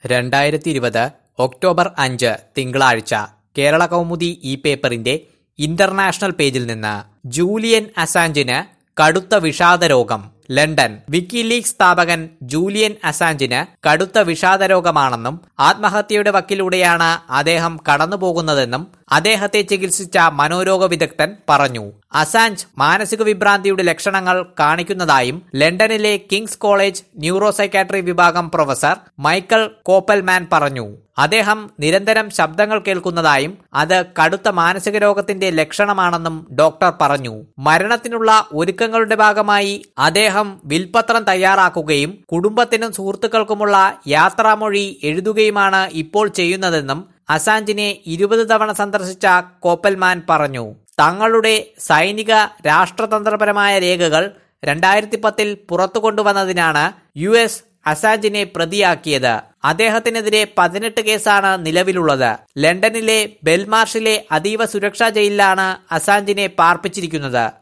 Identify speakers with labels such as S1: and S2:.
S1: രണ്ടായിരത്തി ഇരുപത് ഒക്ടോബർ അഞ്ച് തിങ്കളാഴ്ച കേരള കൗമുദി ഈ പേപ്പറിന്റെ ഇന്റർനാഷണൽ പേജിൽ നിന്ന് ജൂലിയൻ അസാഞ്ചിന് കടുത്ത വിഷാദരോഗം ലണ്ടൻ വിക്കിലീഗ് സ്ഥാപകൻ ജൂലിയൻ അസാഞ്ചിന് കടുത്ത വിഷാദരോഗമാണെന്നും ആത്മഹത്യയുടെ വക്കിലൂടെയാണ് അദ്ദേഹം കടന്നുപോകുന്നതെന്നും അദ്ദേഹത്തെ ചികിത്സിച്ച മനോരോഗ വിദഗ്ധൻ പറഞ്ഞു അസാഞ്ച് മാനസിക വിഭ്രാന്തിയുടെ ലക്ഷണങ്ങൾ കാണിക്കുന്നതായും ലണ്ടനിലെ കിങ്സ് കോളേജ് ന്യൂറോസൈക്കാട്രി വിഭാഗം പ്രൊഫസർ മൈക്കൽ കോപ്പൽമാൻ പറഞ്ഞു അദ്ദേഹം നിരന്തരം ശബ്ദങ്ങൾ കേൾക്കുന്നതായും അത് കടുത്ത മാനസിക രോഗത്തിന്റെ ലക്ഷണമാണെന്നും ഡോക്ടർ പറഞ്ഞു മരണത്തിനുള്ള ഒരുക്കങ്ങളുടെ ഭാഗമായി അദ്ദേഹം വിൽപത്രം തയ്യാറാക്കുകയും കുടുംബത്തിനും സുഹൃത്തുക്കൾക്കുമുള്ള യാത്രാമൊഴി എഴുതുകയുമാണ് ഇപ്പോൾ ചെയ്യുന്നതെന്നും അസാഞ്ചിനെ ഇരുപത് തവണ സന്ദർശിച്ച കോപ്പൽമാൻ പറഞ്ഞു തങ്ങളുടെ സൈനിക രാഷ്ട്രതന്ത്രപരമായ രേഖകൾ രണ്ടായിരത്തി പത്തിൽ പുറത്തു കൊണ്ടുവന്നതിനാണ് യു എസ് അസാഞ്ചിനെ പ്രതിയാക്കിയത് അദ്ദേഹത്തിനെതിരെ പതിനെട്ട് കേസാണ് നിലവിലുള്ളത് ലണ്ടനിലെ ബെൽമാർഷിലെ അതീവ സുരക്ഷാ ജയിലിലാണ് അസാഞ്ചിനെ പാർപ്പിച്ചിരിക്കുന്നത്